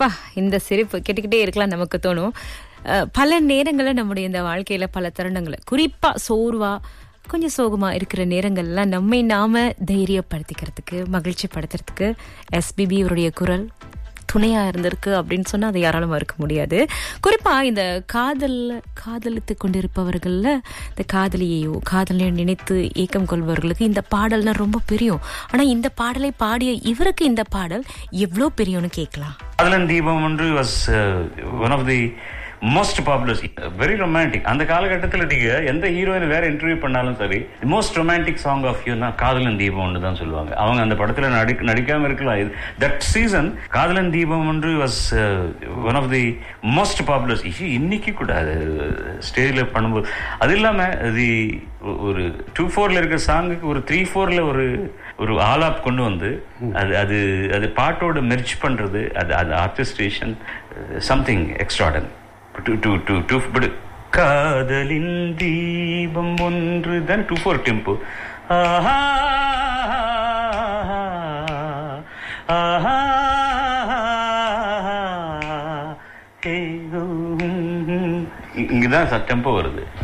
பா இந்த சிரிப்பு கேட்டுக்கிட்டே இருக்கலாம் நமக்கு தோணும் அஹ், பல நேரங்களில் நம்முடைய இந்த வாழ்க்கையில பல தருணங்களை குறிப்பா சோர்வா கொஞ்சம் சோகமா இருக்கிற நேரங்கள்லாம் நம்மை நாம தைரியப்படுத்திக்கிறதுக்கு மகிழ்ச்சி படுத்துறதுக்கு எஸ்பிபி அவருடைய குரல் துணையா இருந்திருக்கு அப்படின்னு சொன்னா அதை யாராலும் மறுக்க முடியாது குறிப்பா இந்த காதல்ல காதலித்து கொண்டிருப்பவர்கள்ல இந்த காதலியையோ காதலையோ நினைத்து ஏக்கம் கொள்பவர்களுக்கு இந்த பாடல்னா ரொம்ப பிரியும் ஆனா இந்த பாடலை பாடிய இவருக்கு இந்த பாடல் எவ்வளோ பிரியும்னு கேட்கலாம் Kadhalan Deepam Ondru was one of the most popular very romantic அந்த காலகட்டத்தில் நீங்க எந்த ஹீரோயின் வேற இன்டர்வியூ பண்ணாலும் சரி மோஸ்ட் ரொமான்டிக் சாங் ஆஃப் யூனா காதலன் தீபம் ஒன்று தான் சொல்லுவாங்க அவங்க அந்த படத்துல நடி நடிக்காம இருக்கலாம் that season Kadhalan Deepam Ondru was one of the most popular இன்னைக்கு கூட அது ஸ்டேஜில் பண்ணும்போது அது இல்லாம அது ஒரு டூ ஃபோர்ல இருக்கிற சாங்குக்கு ஒரு த்ரீ ஃபோர்ல ஒரு ஒரு ஆலாப் கொண்டு வந்து அது அது அது பாட்டோட மெர்ச் பண்றது அது அது ஆர்கஸ்ட்ரேஷன் சம்திங் எக்ஸ்ட்ராடன் டு டு டு டு பட் காதலின் தீபம் ஒன்று தான் டூ ஃபோர் டெம்போ ஆஹா ஆஹா இ- இங்கதான் டெம்போ வருது